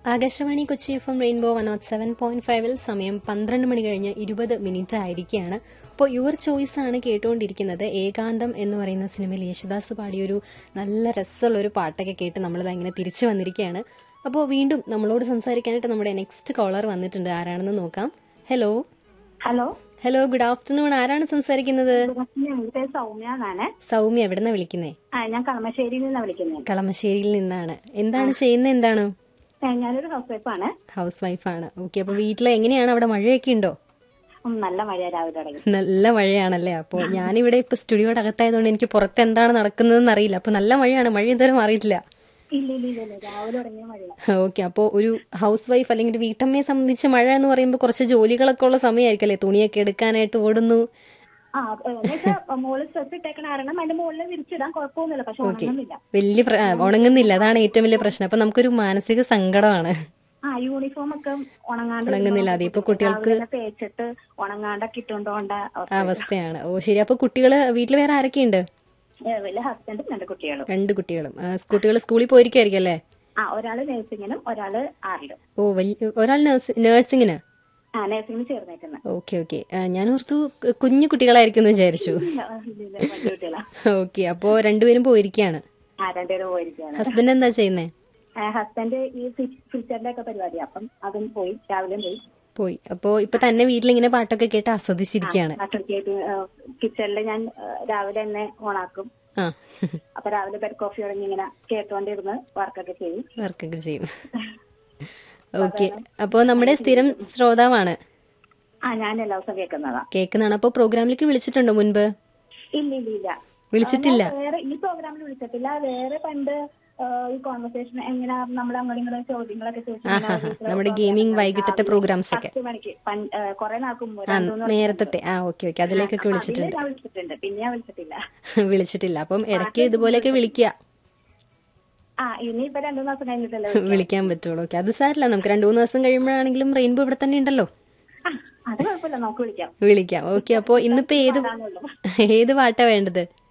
Akashvani Kochi F M rainbow one nought seven point ഫൈവിൽ സമയം പന്ത്രണ്ട് മണി കഴിഞ്ഞ് ഇരുപത് മിനിറ്റ് ആയിരിക്കുകയാണ് അപ്പോൾ യുവർ ചോയ്സ് ആണ് കേട്ടുകൊണ്ടിരിക്കുന്നത് ഏകാന്തം എന്ന് പറയുന്ന സിനിമയിൽ യേശുദാസ് പാടിയൊരു നല്ല രസമുള്ള ഒരു പാട്ടൊക്കെ കേട്ട് നമ്മളിത് ഇങ്ങനെ തിരിച്ചു വന്നിരിക്കുകയാണ് അപ്പോൾ വീണ്ടും നമ്മളോട് സംസാരിക്കാനായിട്ട് നമ്മുടെ നെക്സ്റ്റ് കോളർ വന്നിട്ടുണ്ട് ആരാണെന്ന് നോക്കാം hello hello hello good afternoon ആരാണ് സംസാരിക്കുന്നത് ഞാൻ എന്റെ പേര് സൗമ്യ എന്നാണ് സൗമ്യ എവിടെന്നാ വിളിക്കുന്നേ ആ ഞാൻ കളമശ്ശേരിയിൽ നിന്നാണ് വിളിക്കുന്നത് കളമശ്ശേരിയിൽ നിന്നാണ് എന്താണ് ചെയ്യുന്നത് എന്താണ് ഏ, ഞാനൊരു ഹൗസ് വൈഫാണ് ഹൗസ് വൈഫാണ് ഓക്കെ അപ്പോൾ വീട്ടിൽ എങ്ങനെയാണ് അവിടെ മഴയൊക്കെ ഉണ്ടോ ഉം, നല്ല മഴ രാവിലെ തുടങ്ങി നല്ല മഴയാണല്ലേ അപ്പോൾ ഞാനിവിടെ ഇപ്പൊ സ്റ്റുഡിയോയുടെ അകത്തായതുകൊണ്ട് എനിക്ക് പുറത്ത് എന്താണ് നടക്കുന്നതെന്ന് അറിയില്ല അപ്പോൾ നല്ല മഴയാണ് മഴ ഇതുവരെ മാറിയിട്ടില്ല ഇല്ല ഇല്ല ഇല്ല ഇല്ല രാവിലെ തുടങ്ങിയ മഴ ഓക്കെ അപ്പോൾ ഒരു ഹൗസ് വൈഫ് അല്ലെങ്കിൽ ഒരു വീട്ടമ്മയെ സംബന്ധിച്ച് മഴ എന്ന് പറയുമ്പോൾ കുറച്ച് ജോലികളൊക്കെ ഉള്ള സമയമായിരിക്കും അല്ലേ തുണിയൊക്കെ എടുക്കാനായിട്ട് ഓടുന്നു ആ എന്നുവെച്ചാ മോള് സ്ട്രെസ് ഇട്ടേക്കണ കാരണം അതിന്റെ മുകളിൽ വിരിച്ചിടാൻ കുഴപ്പമൊന്നുമില്ല പക്ഷെ ഉണങ്ങുന്നില്ല വലിയ പ്ര- ആ, ഉണങ്ങുന്നില്ല അതാണ് ഏറ്റവും വലിയ പ്രശ്നം അപ്പോൾ നമുക്കൊരു മാനസിക സങ്കടമാണ് ആ യൂണിഫോം ഒക്കെ ഉണങ്ങാണ്ട് ഉണങ്ങുന്നില്ല അതെ ഇപ്പൊ കുട്ടികൾക്ക് രാവിലെ തന്നെ തേച്ചിട്ട് ഉണങ്ങാണ്ടൊക്കെ ഇട്ടുകൊണ്ടോണ്ട അവസ്ഥ. അവസ്ഥയാണ് ഓ ശരി അപ്പോൾ കുട്ടികൾ വീട്ടിൽ വേറെ ആരൊക്കെയുണ്ട് ഏ, വലിയ ഹസ്ബൻഡും രണ്ട് കുട്ടികളും രണ്ട് കുട്ടികളും ആ, കുട്ടികൾ സ്കൂളിൽ പോയിരിക്കുമായിരിക്കും അല്ലേ ആ ഒരാള് നഴ്സിങ്ങിനും ഒരാള് ആറിലും ഓ വലിയ ഒരാൾ നേഴ്സ് നേഴ്സിങ്ങിന് ആ നഴ്സിങ്ങിന് ചേർന്നേക്കുന്നത് ഓക്കെ ഓക്കെ ഞാൻ ഓർത്തു കു- കുഞ്ഞു കുട്ടികളായിരിക്കും എന്ന് വിചാരിച്ചു ഇല്ല, ഇല്ല, ഇല്ല, വലിയ കുട്ടികളാ ഓക്കെ അപ്പോ രണ്ടുപേരും പോയിരിക്കുകയാണ് ആ രണ്ടുപേരും പോയിരിക്കുകയാണ് ഹസ്ബൻഡ് എന്താ ചെയ്യുന്നേ ഹസ്ബൻഡ് ഈ ഫ്രിഡ്ജറിന്റെ ഒക്കെ പരിപാടി അപ്പം അതും പോയി രാവിലെ പോയി പോയി അപ്പോ ഇപ്പൊ തന്നെ വീട്ടിലിങ്ങനെ പാട്ടൊക്കെ കേട്ട് ആസ്വദിച്ചിരിക്കുകയാണ് കിച്ചണിൽ ഞാൻ ആ, രാവിലെ തന്നെ ഓണാക്കും ആ അപ്പൊ രാവിലെ ബെഡ് കോഫി തുടങ്ങി ഇങ്ങനെ കേട്ടോണ്ടിരുന്ന് വർക്കൊക്കെ ചെയ്യും വർക്കൊക്കെ ചെയ്യും ഓക്കെ അപ്പോ നമ്മുടെ സ്ഥിരം ശ്രോതാവാണ് ആ ഞാൻ എല്ലാ ദിവസവും കേൾക്കുന്നതാ കേൾക്കുന്നതാണ് അപ്പോ പ്രോഗ്രാമിലേക്ക് വിളിച്ചിട്ടുണ്ടോ മുൻപ് ഇല്ല ഇല്ല ഇല്ല വിളിച്ചിട്ടില്ല ഞാൻ വേറെ ഈ പ്രോഗ്രാമിൽ വിളിച്ചിട്ടില്ല വേറെ പണ്ട് ആ, ഈ കോൺവെർസേഷൻ എങ്ങനെ നമ്മൾ അങ്ങോട്ടും ഇങ്ങോട്ടും ചോദ്യങ്ങളൊക്കെ ചോദിച്ചു ഇങ്ങനെ ആഹാ, ഒരു program നമ്മുടെ ഗെയിമിംഗ് ഉണ്ടായിരുന്നു. വൈകിട്ടത്തെ പ്രോഗ്രാംസ് ഒക്കെ പത്ത് മണിക്ക് പണ്ട്, ആ, കുറെ നാൾക്ക് മുമ്പ് ആ രണ്ടു മൂന്ന് നേരത്തെ ആ ഓക്കെ ഓക്കെ അതിലേക്കൊക്കെ അതില് വിളിച്ചിട്ടുണ്ട് ഞാൻ വിളിച്ചിട്ടുണ്ട് പിന്നെ ഞാൻ വിളിച്ചിട്ടില്ല വിളിച്ചിട്ടില്ല അപ്പം ഇടയ്ക്ക് ഇതുപോലെയൊക്കെ വിളിക്കുക ആ ഇനി ഇപ്പൊ രണ്ടു മാസം കഴിഞ്ഞിട്ടല്ലേ വിളിക്കാൻ പറ്റുള്ളൂ ഓക്കെ അത് സാരില്ല നമുക്ക് രണ്ടു മൂന്ന് ദിവസം കഴിയുമ്പോഴാണെങ്കിലും റെയിൻബോ ഇവിടെ തന്നെ ഉണ്ടല്ലോ ആ, അത് കുഴപ്പമില്ല നമുക്ക് വിളിക്കാം വിളിക്കാം ഓക്കെ അപ്പോ ഇന്നിപ്പോ ഏത് അതാണുള്ളൂ ഏത് പാട്ടാ വേണ്ടത്